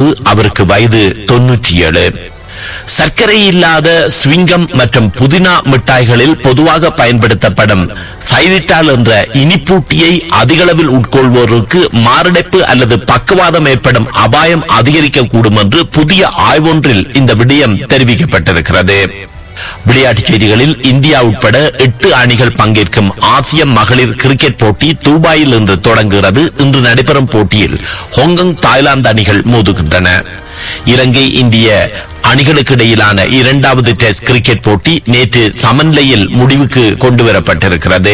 அவருக்கு வயது தொன்னூற்றி ஏழு சர்க்கரை இல்லாத ஸ்விங்கம் மற்றும் புதினா மிட்டாய்களில் பொதுவாக பயன்படுத்தப்படும் சைரிட்டால் என்ற இனிப்பூட்டியை அதிகளவில் உட்கொள்வோருக்கு மாரடைப்பு அல்லது பக்கவாதம் ஏற்படும் அபாயம் அதிகரிக்கக்கூடும் என்று புதிய ஆய்வொன்றில் இந்த விடயம் தெரிவிக்கப்பட்டிருக்கிறது விளையாட்டுச் செய்திகளில் இந்தியா உட்பட எட்டு அணிகள் பங்கேற்கும் ஆசிய மகளிர் கிரிக்கெட் போட்டி துபாயில் இன்று தொடங்குகிறது இன்று நடைபெறும் போட்டியில் ஹாங்காங் தாய்லாந்து அணிகள் மோதுகின்றன இலங்கை இந்திய அணிகளுக்கு இடையிலான இரண்டாவது டெஸ்ட் கிரிக்கெட் போட்டி நேற்று சமநிலையில் முடிவுக்கு கொண்டுவரப்பட்டிருக்கிறது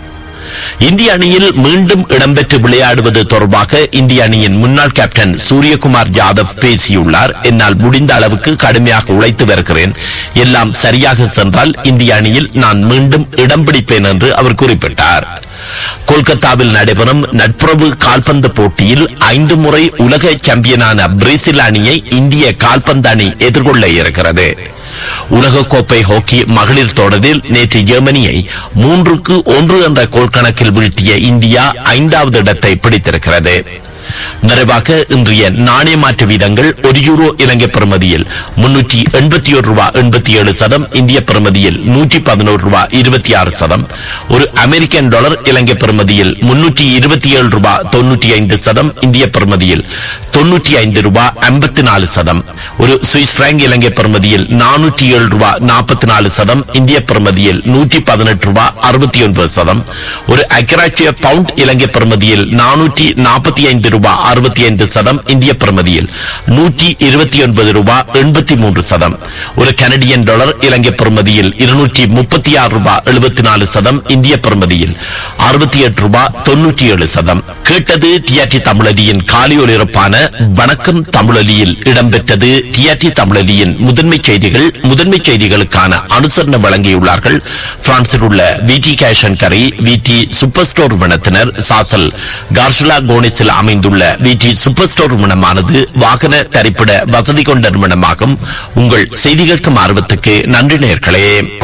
இந்திய அணியில் மீண்டும் இடம்பெற்று விளையாடுவது தொடர்பாக இந்திய அணியின் முன்னாள் கேப்டன் சூரியகுமார் யாதவ் பேசியுள்ளார் என்னால் முடிந்த அளவுக்கு கடுமையாக உழைத்து வருகிறேன் எல்லாம் சரியாக சென்றால் இந்திய அணியில் நான் மீண்டும் இடம் பிடிப்பேன் என்று அவர் குறிப்பிட்டார் கொல்கத்தாவில் நடைபெறும் நட்புறவு கால்பந்து போட்டியில் ஐந்து முறை உலக சாம்பியனான பிரேசில் அணியை இந்திய கால்பந்து அணி எதிர்கொள்ள இருக்கிறது உலகக்கோப்பை ஹாக்கி மகளிர் தொடரில் நேற்று ஜெர்மனியை மூன்றுக்கு ஒன்று என்ற கோல் கணக்கில் வீழ்த்திய இந்தியா ஐந்தாவது இடத்தை பிடித்திருக்கிறது நிறைவாக இன்றைய நாணய மாற்று வீதங்கள் ஒரு யூரோ இலங்கை பிரமதியில் முன்னூற்றி எண்பத்தி ஒரு ரூபாய் எண்பத்தி ஏழு சதம் இந்திய பிரமதியில் நூற்றி பதினோரு ரூபாய் இருபத்தி ஆறு சதம் ஒரு அமெரிக்கன் டாலர் இலங்கை பிரமதியில் முன்னூற்றி இருபத்தி ஏழு ரூபாய் தொன்னூற்றி ஐந்து சதம் இந்திய பிரமதியில் தொன்னூற்றி ஐந்து ரூபாய் ஐம்பத்தி நாலு சதம் ஒரு சுவிஸ் பிராங்க் இலங்கை பிரமதியில் நானூற்றி ஏழு ரூபாய் நாற்பத்தி நாலு சதம் இந்திய பிரமதியில் நூற்றி பதினெட்டு ரூபாய் அறுபத்தி ஒன்பது சதம் ஒரு அக்கராச்சிய பவுண்ட் இலங்கை பிரமதியில் நானூற்றி நாற்பத்தி ஐந்து ரூபாய் அறுபத்தி ஐந்து சதம் இந்திய பிரமதியில் நூற்றி இருபத்தி ஒன்பது ரூபாய் எண்பத்தி மூன்று சதம் ஒரு கனடியன் டாலர் இலங்கை பிரமதியில் இருநூற்றி முப்பத்தி ஆறு ரூபாய் எழுபத்தி நாலு சதம் இந்திய பிரமதியில் அறுபத்தி எட்டு ரூபாய் தொன்னூற்றி ஏழு சதம் கேட்டது டிஆர்டி தமிழலியின் காலை ஒலிபரப்பான வணக்கம் தமிழலியில் இடம்பெற்றது டிஆர்டி தமிழலியின் முதன்மை செய்திகள் முதன்மை செய்திகளுக்கான அனுசரணை வழங்கியுள்ளார்கள் பிரான்சில் உள்ள விடி கேஷன் கரை விடி சூப்பர் ஸ்டோர் நிறுவனத்தினர் சாசல் கார்ஷலா கோனிஸில் அமைந்துள்ள விடி சூப்பர் ஸ்டோர் நிறுவனமானது வாகன தரிப்பிட வசதி கொண்ட நிறுவனமாகும் உங்கள் செய்திகளுக்கும் ஆர்வத்துக்கு நன்றி நேர்களே